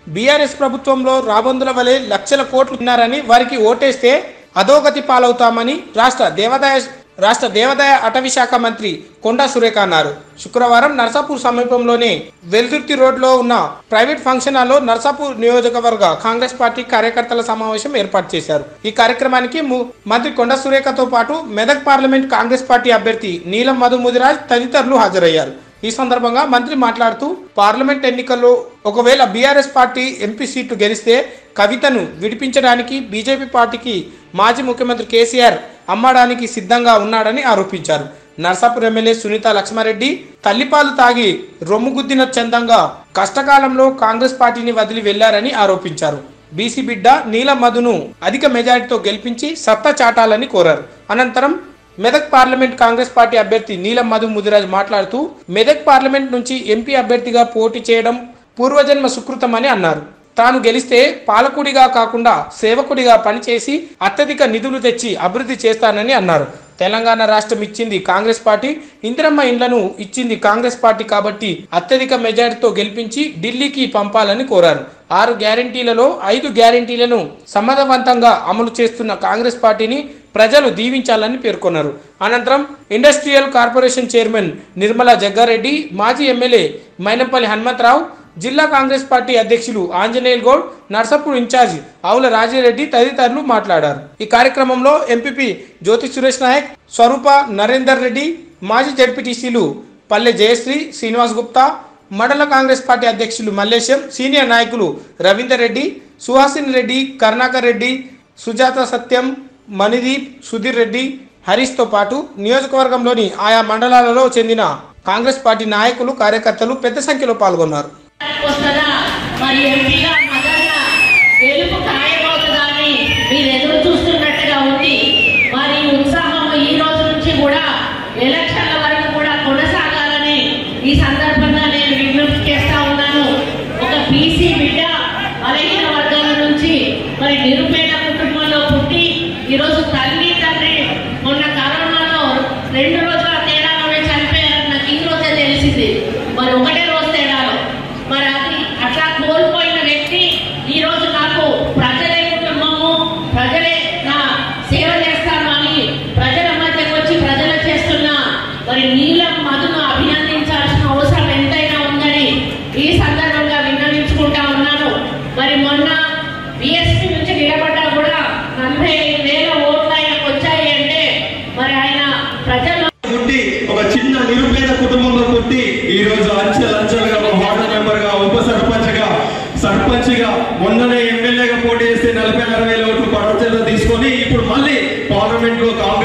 BRS ప్రభుత్వంలో రాబందుల వలె లక్షల కోట్లు ఉన్నారని వారికి ఓటేస్తే అధోగతి పాలవుతామని రాష్ట్ర దేవాదాయ రాష్ట్ర దేవాదాయ అటవీ శాఖ మంత్రి కొండా సురేఖ అన్నారు శుక్రవారం నర్సాపూర్ సమీపంలోనే వెల్దుర్తి రోడ్లో ఉన్న ప్రైవేట్ ఫంక్షన్ హాల్లో నర్సాపూర్ నియోజకవర్గ కాంగ్రెస్ పార్టీ కార్యకర్తల సమావేశం ఏర్పాటు చేశారు ఈ కార్యక్రమానికి ము- మంత్రి కొండా సురేఖతో పాటు మెదక్ పార్లమెంట్ కాంగ్రెస్ పార్టీ అభ్యర్థి నీలం మధు ముదిరాజ్ తదితరులు హాజరయ్యారు ఈ సందర్భంగా మంత్రి మాట్లాడుతూ పార్లమెంట్ ఎన్నికల్లో ఒకవేళ బీఆర్ఎస్ పార్టీ ఎంపీ సీటు గెలిస్తే కవితను విడిపించడానికి బీజేపీ పార్టీకి మాజీ ముఖ్యమంత్రి కేసీఆర్ అమ్మడానికి సిద్ధంగా ఉన్నాడని ఆరోపించారు నర్సాపూర్ ఎమ్మెల్యే సునీత లక్ష్మారెడ్డి తల్లిపాలు తాగి రొమ్ముగుద్దిన చందంగా కష్టకాలంలో కాంగ్రెస్ పార్టీని వదిలి వెళ్లారని ఆరోపించారు బీసీ బిడ్డ నీల మధును అధిక మెజారిటీతో గెలిపించి సత్తా చాటాలని కోరారు అనంతరం మెదక్ పార్లమెంట్ కాంగ్రెస్ పార్టీ అభ్యర్థి నీలం మధు ముదిరాజ్ మాట్లాడుతూ మెదక్ పార్లమెంట్ నుంచి ఎంపీ అభ్యర్థిగా పోటీ చేయడం పూర్వజన్మ సుకృతమని అన్నారు తాను గెలిస్తే పాలకుడిగా కాకుండా సేవకుడిగా పనిచేసి అత్యధిక నిధులు తెచ్చి అభివృద్ధి చేస్తానని అన్నారు తెలంగాణ రాష్ట్రం ఇచ్చింది కాంగ్రెస్ పార్టీ ఇందిరమ్మ ఇండ్లను ఇచ్చింది కాంగ్రెస్ పార్టీ కాబట్టి అత్యధిక మెజారిటీతో గెలిపించి ఢిల్లీకి పంపాలని కోరారు ఆరు గ్యారంటీలలో ఐదు గ్యారంటీలను సమర్థవంతంగా అమలు చేస్తున్న కాంగ్రెస్ పార్టీని ప్రజలు దీవించాలని పేర్కొన్నారు అనంతరం industrial corporation chairman Nirmala Jaggareddy మాజీ ఎమ్మెల్యే మైనంపల్లి హనుమంతరావు జిల్లా కాంగ్రెస్ పార్టీ అధ్యక్షులు ఆంజనేయుల్ గౌడ్ నర్సాపూర్ ఇన్ఛార్జ్ ఆవుల రాజిరెడ్డి తదితరులు మాట్లాడారు ఈ కార్యక్రమంలో ఎంపీపీ జ్యోతి సురేష్ నాయక్ స్వరూప నరేందర్ రెడ్డి మాజీ జడ్పీటీసీలు పల్లె జయశ్రీ శ్రీనివాస్ గుప్తా మండల కాంగ్రెస్ పార్టీ అధ్యక్షులు మల్లేశం సీనియర్ నాయకులు రవీందర్ రెడ్డి సుహాసిని రెడ్డి కరుణాకర్ రెడ్డి సుజాత సత్యం మణిదీప్ సుధీర్ రెడ్డి హరీష్తో పాటు నియోజకవర్గంలోని ఆయా మండలాలలో చెందిన కాంగ్రెస్ పార్టీ నాయకులు కార్యకర్తలు పెద్ద సంఖ్యలో పాల్గొన్నారు వస్తుందా మరి ఎంపీగా మదన్న గెలుపు ఖాయమవుతుందా అని మీరు ఎదురు చూస్తున్నట్టుగా ఉంది మరి ఈ ఉత్సాహం ఈ రోజు నుంచి కూడా ఎలక్షన్ల వరకు కూడా కొనసాగాలని ఈ సందర్భంగా నేను విజ్ఞప్తి చేస్తా ఉన్నాను ఒక బీసీ బిడ్డ బలహీన వర్గాల నుంచి మరి నిరుపేద కుటుంబంలో పుట్టి ఈరోజు తల్లి తండ్రి మొన్న కరోనాలో రెండు రోజుల తేడాలోనే చనిపోయారని నాకు ఈ రోజే తెలిసింది మరి ఒకటే రోజు తేడాలో మరి అది అట్లా కోల్పోయిన వ్యక్తి ఈ రోజు నాకు ప్రజలే కుటుంబము ప్రజలే నా సేవ చేస్తాను అని ప్రజల మధ్యకు వచ్చి ప్రజలు చేస్తున్న మరి నీలం మధును అభినందించాల్సిన అవసరం ఎంతైనా ఉందని ఈ సందర్భంగా విన్నవించుకుంటా ఉన్నాను మరి మొన్న బిఎస్పీ నుంచి నిలబడ్డా కూడా నలభై ఐదు వేల ఓట్లు ఆయనకు వచ్చాయి అంటే మరి ఆయన ప్రజల్లో పుట్టి ఒక చిన్న నిరుపేద కుటుంబంలో పుట్టి ఈ రోజు అంచెలంచెలుగా ఒక వార్డు మెంబర్ గా ఉప సర్పంచ్ గా సర్పంచ్ గా మొన్ననే ఎమ్మెల్యేగా పోటీ చేస్తే నలభై అరవై వేల ఓట్లు పడవచలో తీసుకొని ఇప్పుడు మళ్ళీ పార్లమెంట్ లో కాంగ్రెస్